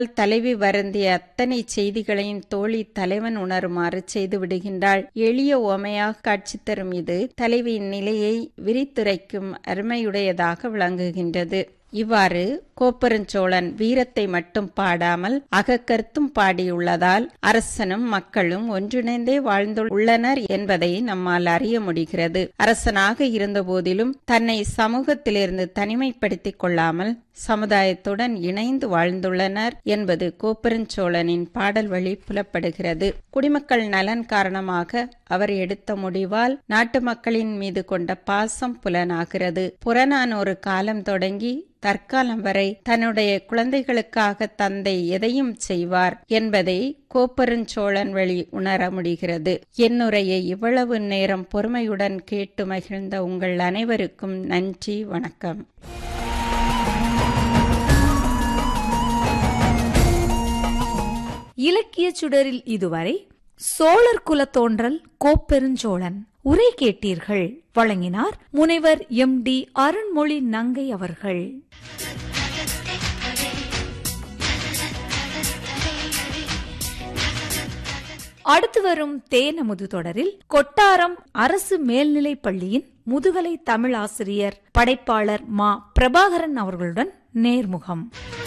தலைவி வருந்திய அத்தனை செய்திகளையும் தோழி தலைவன் உணருமாறு செய்து விடுகின்றாள் எளிய ஓமையாக காட்சி தரும் இது தலைவியின் நிலையை விரித்துரைக்கும் அருமையுடையதாக விளங்குகின்றது இவ்வாறு கோப்பெருஞ்சோழன் வீரத்தை மட்டும் பாடாமல் அகக்கருத்தும் பாடியுள்ளதால் அரசனும் மக்களும் ஒன்றிணைந்தே வாழ்ந்துள்ளனர் என்பதை நம்மால் அறிய முடிகிறது அரசனாக இருந்தபோதிலும் தன்னை சமூகத்திலிருந்து தனிமைப்படுத்திக் கொள்ளாமல் சமுதாயத்துடன் இணைந்து வாழ்ந்துள்ளனர் என்பது கோப்பெருஞ்சோழனின் பாடல் வழி புலப்படுகிறது குடிமக்கள் நலன் காரணமாக அவர் எடுத்த முடிவால் நாட்டு மக்களின் மீது கொண்ட பாசம் புலனாகிறது புறநானூறு காலம் தொடங்கி தற்காலம் வரை தன்னுடைய குழந்தைகளுக்காக தந்தை எதையும் செய்வார் என்பதை கோப்பெருஞ்சோழன் வழி உணர முடிகிறது என்னுரையை இவ்வளவு நேரம் பொறுமையுடன் கேட்டு மகிழ்ந்த உங்கள் அனைவருக்கும் நன்றி வணக்கம் இலக்கிய சுடரில் இதுவரை சோழர் குலத்தோன்றல் கோப்பெருஞ்சோழன் உரை கேட்டீர்கள் வழங்கினார் முனைவர் எம் டி அருண்மொழி நங்கை அவர்கள் அடுத்து வரும் தேனமுது தொடரில் கொட்டாரம் அரசு மேல்நிலைப் பள்ளியின் முதுகலை தமிழ் ஆசிரியர் படைப்பாளர் மா பிரபாகரன் அவர்களுடன் நேர்முகம்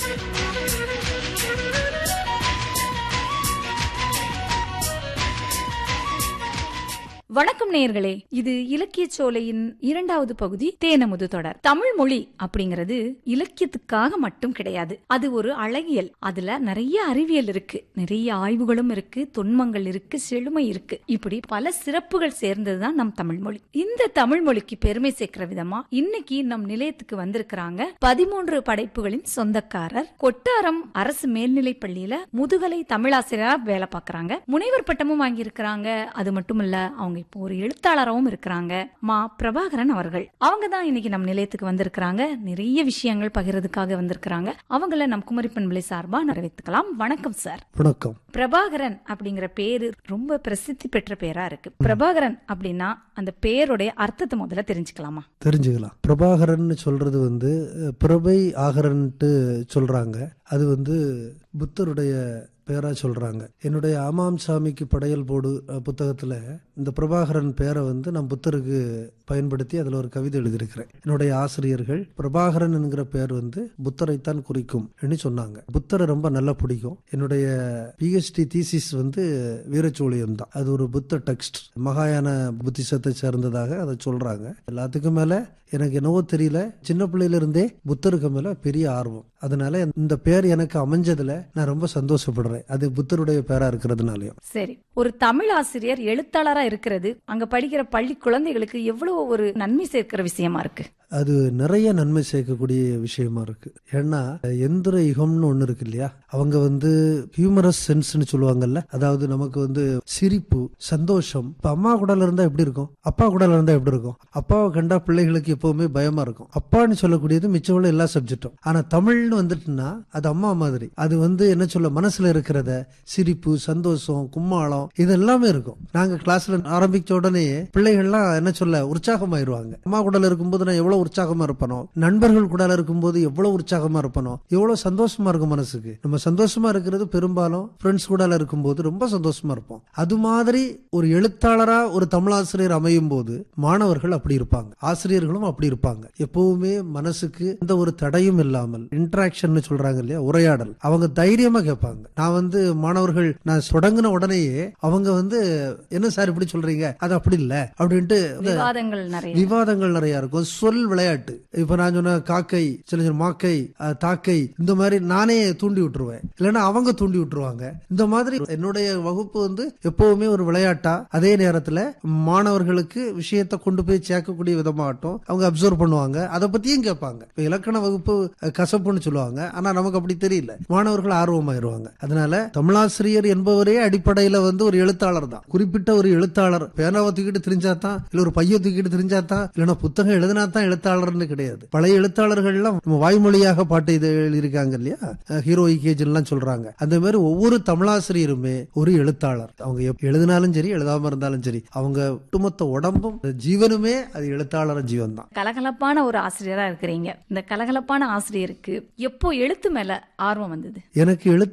வணக்கம் நேயர்களே இது இலக்கிய சோலையின் இரண்டாவது பகுதி தேனமுது தொடர் தமிழ் மொழி அப்படிங்கிறது இலக்கியத்துக்காக மட்டும் கிடையாது அது ஒரு அழகியல் அதுல நிறைய அறிவியல் இருக்கு நிறைய ஆய்வுகளும் இருக்கு தொன்மங்கள் இருக்கு செழுமை இருக்கு இப்படி பல சிறப்புகள் சேர்ந்ததுதான் நம் தமிழ் மொழி இந்த தமிழ் மொழிக்கு பெருமை சேர்க்கிற விதமா இன்னைக்கு நம் நிலையத்துக்கு வந்திருக்கிறாங்க பதிமூன்று படைப்புகளின் சொந்தக்காரர் கொட்டாரம் அரசு மேல்நிலைப் பள்ளியில முதுகலை தமிழாசிரியரா வேலை பார்க்கறாங்க முனைவர் பட்டமும் வாங்கி இருக்கிறாங்க அது மட்டும் இல்ல அவங்க இப்போ ஒரு எழுத்தாளராகவும் இருக்கிறாங்க மா பிரபாகரன் அவர்கள் அவங்க தான் இன்னைக்கு நம் நிலையத்துக்கு வந்திருக்கிறாங்க நிறைய விஷயங்கள் பகிர்றதுக்காக வந்திருக்கிறாங்க அவங்கள நம் குமரி பண்பலை சார்பா நிறைவேற்றுக்கலாம் வணக்கம் சார் வணக்கம் பிரபாகரன் அப்படிங்கிற பேரு ரொம்ப பிரசித்தி பெற்ற பேரா இருக்கு பிரபாகரன் அப்படின்னா அந்த பேருடைய அர்த்தத்தை முதல்ல தெரிஞ்சுக்கலாமா தெரிஞ்சுக்கலாம் பிரபாகரன் சொல்றது வந்து அஹ், பிரபை ஆகரன்ட்டு சொல்றாங்க அது வந்து புத்தருடைய பேரா சொல்றாங்க என்னுடைய ஆமாம் சாமிக்கு படையல் போடு அஹ், புத்தகத்துல இந்த பிரபாகரன் பேரை வந்து நான் புத்தருக்கு பயன்படுத்தி அதுல ஒரு கவிதை எழுதியிருக்கிறேன் என்னுடைய ஆசிரியர்கள் பிரபாகரன் என்கிற பேர் வந்து புத்தரைத்தான் குறிக்கும் என்று சொன்னாங்க புத்தரை ரொம்ப நல்லா பிடிக்கும் என்னுடைய பிஹெச்டி தீசிஸ் வந்து வீரச்சோழியம் தான் அது ஒரு புத்த டெக்ஸ்ட் மகாயான புத்திசத்தை சேர்ந்ததாக அதை சொல்றாங்க எல்லாத்துக்கும் மேல எனக்கு என்னவோ தெரியல சின்ன பிள்ளையில இருந்தே புத்தருக்கு மேல பெரிய ஆர்வம் அதனால இந்த பேர் எனக்கு அமைஞ்சதுல நான் ரொம்ப சந்தோஷப்படுறேன் அது புத்தருடைய பேரா இருக்கிறதுனாலயும் சரி ஒரு தமிழ் ஆசிரியர் எழுத்தாளரா இருக்கிறது அங்க படிக்கிற பள்ளி குழந்தைகளுக்கு எவ்வளவு ஒரு நன்மை சேர்க்கிற விஷயமா இருக்கு அது நிறைய நன்மை சேர்க்கக்கூடிய விஷயமா இருக்கு ஏன்னா எந்திர யுகம்னு ஒண்ணு இருக்கு இல்லையா அவங்க வந்து ஹியூமரஸ் சென்ஸ்னு சொல்லுவாங்கல்ல அதாவது நமக்கு வந்து சிரிப்பு சந்தோஷம் இப்ப அம்மா கூடல இருந்தா எப்படி இருக்கும் அப்பா கூடல இருந்தா எப்படி இருக்கும் அப்பாவை கண்டா பிள்ளைகளுக்கு எப்பவுமே பயமா இருக்கும் அப்பான்னு சொல்லக்கூடியது மிச்சமுள்ள எல்லா சப்ஜெக்டும் ஆனா தமிழ்னு வந்துட்டுன்னா அது அம்மா மாதிரி அது வந்து என்ன சொல்ல மனசுல இருக்கிறத சிரிப்பு சந்தோஷம் கும்மாளம் இது எல்லாமே இருக்கும் நாங்க கிளாஸ்ல ஆரம்பிச்ச உடனே பிள்ளைகள்லாம் என்ன சொல்ல உற்சாகமாயிருவாங்க அம்மா கூடல இருக்கும்போது நான் எவ்வளவு உற்சாகமா இருப்பனோ நண்பர்கள் கூட இருக்கும்போது எவ்வளவு உற்சாகமா இருப்பனோ எவ்வளவு சந்தோஷமா இருக்கும் மனசுக்கு நம்ம சந்தோஷமா இருக்கிறது பெரும்பாலும் ஃப்ரெண்ட்ஸ் கூட இருக்கும்போது ரொம்ப சந்தோஷமா இருப்போம் அது மாதிரி ஒரு எழுத்தாளரா ஒரு தமிழாசிரியர் அமையும் போது மாணவர்கள் அப்படி இருப்பாங்க ஆசிரியர்களும் அப்படி இருப்பாங்க எப்பவுமே மனசுக்கு எந்த ஒரு தடையும் இல்லாமல் இன்டராக்ஷன் சொல்றாங்க இல்லையா உரையாடல் அவங்க தைரியமா கேட்பாங்க நான் வந்து மாணவர்கள் நான் தொடங்கின உடனேயே அவங்க வந்து என்ன சார் இப்படி சொல்றீங்க அது அப்படி இல்ல அப்படின்ட்டு இந்த விவாதங்கள் நிறைய விவாதங்கள் நிறைய இருக்கும் சொல் விளையாட்டு இப்ப நான் சொன்ன காக்கை சில சில மாக்கை அஹ், தாக்கை இந்த மாதிரி நானே தூண்டி விட்டுருவேன் இல்லைன்னா அவங்க தூண்டி விட்டுருவாங்க இந்த மாதிரி என்னுடைய வகுப்பு வந்து எப்பவுமே ஒரு விளையாட்டா அதே நேரத்துல மாணவர்களுக்கு விஷயத்தை கொண்டு போய் சேர்க்கக்கூடிய விதமாகட்டும் அவங்க அப்சர்வ் பண்ணுவாங்க அதை பத்தியும் கேட்பாங்க இப்ப இலக்கண வகுப்பு அஹ், கசப்புன்னு சொல்லுவாங்க ஆனா நமக்கு அப்படி தெரியல மாணவர்கள் ஆர்வமாயிருவாங்க அதனால தமிழாசிரியர் என்பவரே அடிப்படையில வந்து ஒரு எழுத்தாளர் தான் குறிப்பிட்ட ஒரு எழுத்தாளர் பேனாவை தூக்கிட்டு தெரிஞ்சா தான் இல்ல ஒரு பைய தூக்கிட்டு தெரிஞ்சா தான் இல்லைன்னா புத்தகம் எழுதினா தான் எழுத்தாளர்னு கிடையாது பழைய எழுத்தாளர்கள்லாம் நம்ம வாய்மொழியாக பாட்டு இது எழுதியிருக்காங்க இல்லையா ஹீரோயிகேஜ் எல்லாம் சொல்றாங்க அந்த மாதிரி ஒவ்வொரு தமிழாசிரியருமே ஒரு எழுத்தாளர் அவங்க எப்- எழுதினாலும் சரி எழுதாம இருந்தாலும் சரி அவங்க ஒட்டுமொத்த உடம்பும் ஜீவனுமே அது எழுத்தாளர் ஜீவன் தான் கலகலப்பான ஒரு ஆசிரியரா இருக்கிறீங்க இந்த கலகலப்பான ஆசிரியருக்கு எப்போ எழுத்து மேல ஆர்வம் வந்தது எனக்கு எழுத்து